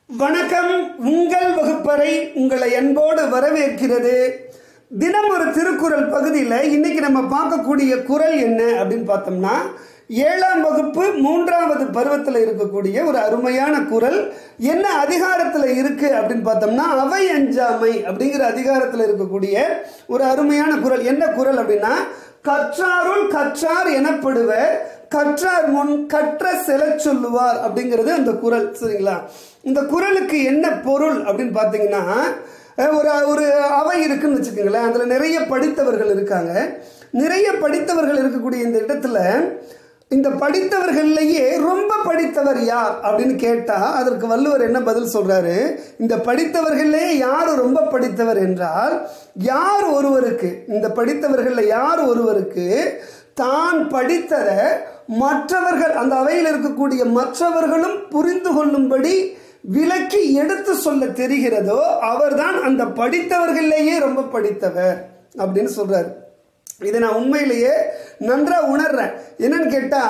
வணக்கம் உங்கள் வகுப்பறை உங்களை அன்போடு வரவேற்கிறது தினம் ஒரு திருக்குறள் பகுதியில் இன்னைக்கு நம்ம பார்க்கக்கூடிய குறள் என்ன அப்படின்னு பார்த்தோம்னா ஏழாம் வகுப்பு மூன்றாவது பருவத்தில் இருக்கக்கூடிய ஒரு அருமையான குறள் என்ன அதிகாரத்தில் இருக்கு அப்படின்னு பார்த்தோம்னா அவை அஞ்சாமை அப்படிங்கிற அதிகாரத்தில் இருக்கக்கூடிய ஒரு அருமையான குறள் என்ன குறள் அப்படின்னா கற்றாருள் கற்றார் எனப்படுவ கற்றார் முன் கற்ற செலச் சொல்லுவார் அப்படிங்கிறது அந்த குறள் சரிங்களா இந்த குறளுக்கு என்ன பொருள் அப்படின்னு பார்த்தீங்கன்னா அஹ், ஒரு ஒரு அவை இருக்குன்னு வச்சுக்கோங்களேன் அதில் நிறைய படித்தவர்கள் இருக்காங்க நிறைய படித்தவர்கள் இருக்கக்கூடிய இந்த இடத்துல இந்த படித்தவர்கள்லேயே ரொம்ப படித்தவர் யார் அப்படின்னு கேட்டால் அதற்கு வள்ளுவர் என்ன பதில் சொல்றாரு இந்த படித்தவர்களே யார் ரொம்ப படித்தவர் என்றால் யார் ஒருவருக்கு இந்த படித்தவர்களில் யார் ஒருவருக்கு தான் படித்ததை மற்றவர்கள் அந்த அவையில் இருக்கக்கூடிய மற்றவர்களும் புரிந்து கொள்ளும்படி விளக்கி எடுத்து சொல்ல தெரிகிறதோ அவர்தான் அந்த படித்தவர்களையே ரொம்ப படித்தவர் அப்படின்னு சொல்றாரு இதை நான் உண்மையிலேயே நன்றா உணர்றேன் என்னன்னு கேட்டா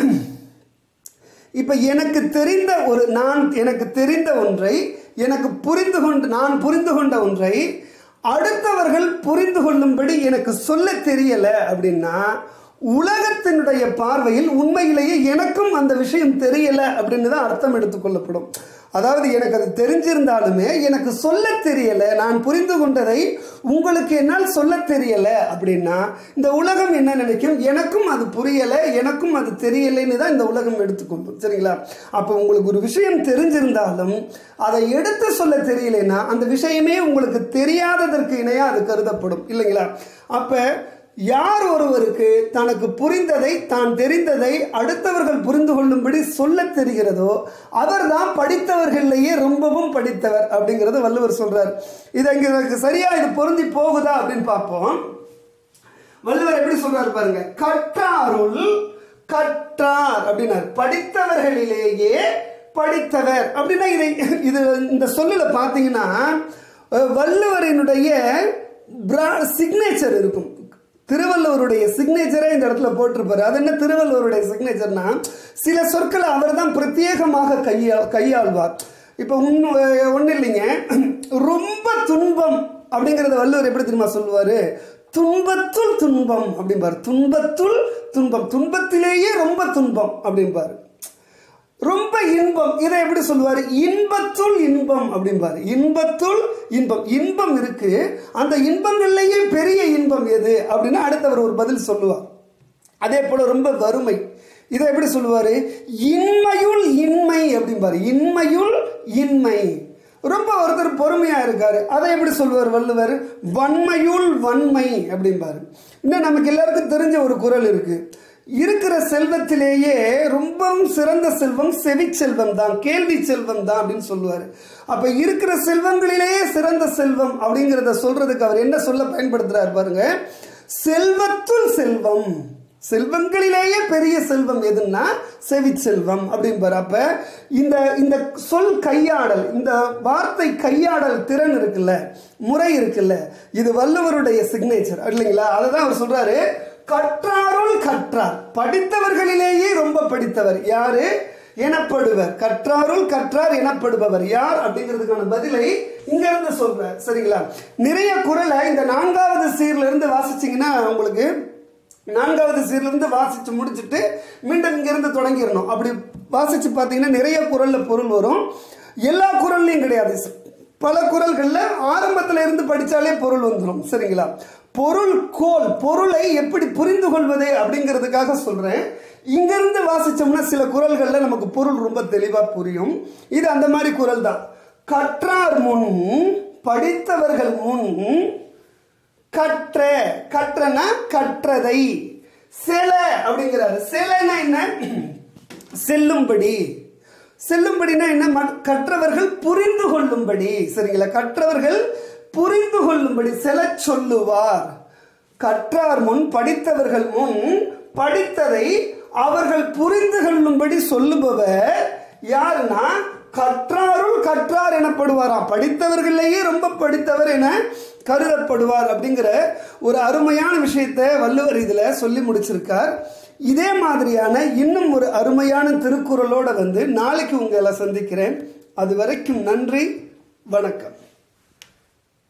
இப்போ எனக்கு தெரிந்த ஒரு நான் எனக்கு தெரிந்த ஒன்றை எனக்கு புரிந்து கொண்டு நான் புரிந்து கொண்ட ஒன்றை அடுத்தவர்கள் புரிந்து கொள்ளும்படி எனக்கு சொல்ல தெரியல அப்படின்னா உலகத்தினுடைய பார்வையில் உண்மையிலேயே எனக்கும் அந்த விஷயம் தெரியல அப்படின்னு தான் அர்த்தம் எடுத்துக்கொள்ளப்படும் அதாவது எனக்கு அது தெரிஞ்சிருந்தாலுமே எனக்கு சொல்ல தெரியல நான் புரிந்து கொண்டதை உங்களுக்கு என்னால் சொல்ல தெரியல அப்படின்னா இந்த உலகம் என்ன நினைக்கும் எனக்கும் அது புரியலை எனக்கும் அது தெரியலைன்னு தான் இந்த உலகம் எடுத்துக்கொள்ளும் சரிங்களா அப்போ உங்களுக்கு ஒரு விஷயம் தெரிஞ்சிருந்தாலும் அதை எடுத்து சொல்ல தெரியலைன்னா அந்த விஷயமே உங்களுக்கு தெரியாததற்கு இணையாக அது கருதப்படும் இல்லைங்களா அப்போ யார் ஒருவருக்கு தனக்கு புரிந்ததை தான் தெரிந்ததை அடுத்தவர்கள் புரிந்து கொள்ளும்படி சொல்ல தெரிகிறதோ அவர்தான் படித்தவர்களிலேயே ரொம்பவும் படித்தவர் அப்படிங்கறத வள்ளுவர் சொல்றார் இது இங்க எனக்கு சரியா இது பொருந்தி போகுதா அப்படின்னு பார்ப்போம் வள்ளுவர் எப்படி சொல்றாரு பாருங்க கற்றாருள் கற்றார் அப்படின்னார் படித்தவர்களிலேயே படித்தவர் அப்படின்னா இதை இது இந்த சொல்லுல பார்த்தீங்கன்னா அஹ், வள்ளுவரினுடைய சிக்னேச்சர் இருக்கும் திருவள்ளுவருடைய சிக்னேச்சரே இந்த இடத்துல போட்டிருப்பாரு அது என்ன திருவள்ளுவருடைய சிக்னேச்சர்னா சில சொற்களை அவர் தான் பிரத்யேகமாக கையா கையாள்வார் இப்போ ஒன்றும் இல்லைங்க ரொம்ப துன்பம் அப்படிங்கிறத வள்ளுவர் எப்படி தெரியுமா சொல்லுவார் துன்பத்துள் துன்பம் அப்படிம்பார் துன்பத்துள் துன்பம் துன்பத்திலேயே ரொம்ப துன்பம் அப்படிம்பாரு ரொம்ப இன்பம் இதை எப்படி சொல்லுவார் இன்பத்துள் இன்பம் அப்படிம்பாரு இன்பத்துள் இன்பம் இன்பம் இருக்கு அந்த இன்பங்கள்லேயே பெரிய இன்பம் எது அப்படின்னு அடுத்தவர் ஒரு பதில் சொல்லுவார் அதே போல ரொம்ப வறுமை இதை எப்படி சொல்லுவாரு இன்மையுள் இன்மை அப்படிம்பாரு இன்மையுள் இன்மை ரொம்ப ஒருத்தர் பொறுமையா இருக்காரு அதை எப்படி சொல்லுவார் வள்ளுவர் வன்மையுள் வன்மை அப்படிம்பாரு இன்னும் நமக்கு எல்லாருக்கும் தெரிஞ்ச ஒரு குறள் இருக்கு இருக்கிற செல்வத்திலேயே ரொம்பவும் சிறந்த செல்வம் செவி செல்வம் தான் கேள்வி செல்வம் தான் அப்படின்னு சொல்லுவார் அப்ப இருக்கிற செல்வங்களிலேயே சிறந்த செல்வம் அப்படிங்கிறத சொல்றதுக்கு அவர் என்ன சொல்ல பயன்படுத்துறாரு பாருங்க செல்வத்துள் செல்வம் செல்வங்களிலேயே பெரிய செல்வம் எதுன்னா செவி செல்வம் அப்படிம்பாரு அப்ப இந்த இந்த சொல் கையாடல் இந்த வார்த்தை கையாடல் திறன் இருக்குல்ல முறை இருக்குல்ல இது வள்ளுவருடைய சிக்னேச்சர் இல்லைங்களா அதை தான் அவர் சொல்றாரு கற்றாருள் கற்றார் படித்தவர்களிலேயே ரொம்ப படித்தவர் யாரு எனப்படுவர் கற்றாருள் கற்றார் எனப்படுபவர் யார் அப்படிங்கிறதுக்கான பதிலை இங்க இருந்து சொல்றார் சரிங்களா நிறைய குரலை இந்த நான்காவது சீர்ல இருந்து வாசிச்சீங்கன்னா உங்களுக்கு நான்காவது சீர்ல இருந்து வாசிச்சு முடிச்சுட்டு மீண்டும் இங்க இருந்து தொடங்கிடணும் அப்படி வாசிச்சு பார்த்தீங்கன்னா நிறைய குரல்ல பொருள் வரும் எல்லா குரல்லையும் கிடையாது பல குரல்கள்ல ஆரம்பத்துல இருந்து படிச்சாலே பொருள் வந்துடும் சரிங்களா பொருள் கோல் பொருளை எப்படி புரிந்து கொள்வது அப்படிங்கிறதுக்காக சொல்றேன் இங்கிருந்து வாசிச்சோம்னா சில குரல்கள்ல நமக்கு பொருள் ரொம்ப தெளிவா புரியும் இது அந்த மாதிரி குரல் தான் கற்றார் முன் படித்தவர்கள் முன் கற்ற கற்றனா கற்றதை செல அப்படிங்கிறாரு செலனா என்ன செல்லும்படி செல்லும்படினா என்ன ம- கற்றவர்கள் புரிந்து கொள்ளும்படி சரிங்களா கற்றவர்கள் புரிந்து கொள்ளும்படி செல சொல்லுவார் கற்றார் முன் படித்தவர்கள் முன் படித்ததை அவர்கள் புரிந்து கொள்ளும்படி சொல்லுபவர் யாருன்னா கற்றாருள் கற்றார் எனப்படுவாராம் படித்தவர்களையே ரொம்ப படித்தவர் என கருதப்படுவார் அப்படிங்கிற ஒரு அருமையான விஷயத்தை வள்ளுவர் இதுல சொல்லி முடிச்சிருக்கார் இதே மாதிரியான இன்னும் ஒரு அருமையான திருக்குறளோட வந்து நாளைக்கு உங்களை சந்திக்கிறேன் அது வரைக்கும் நன்றி வணக்கம்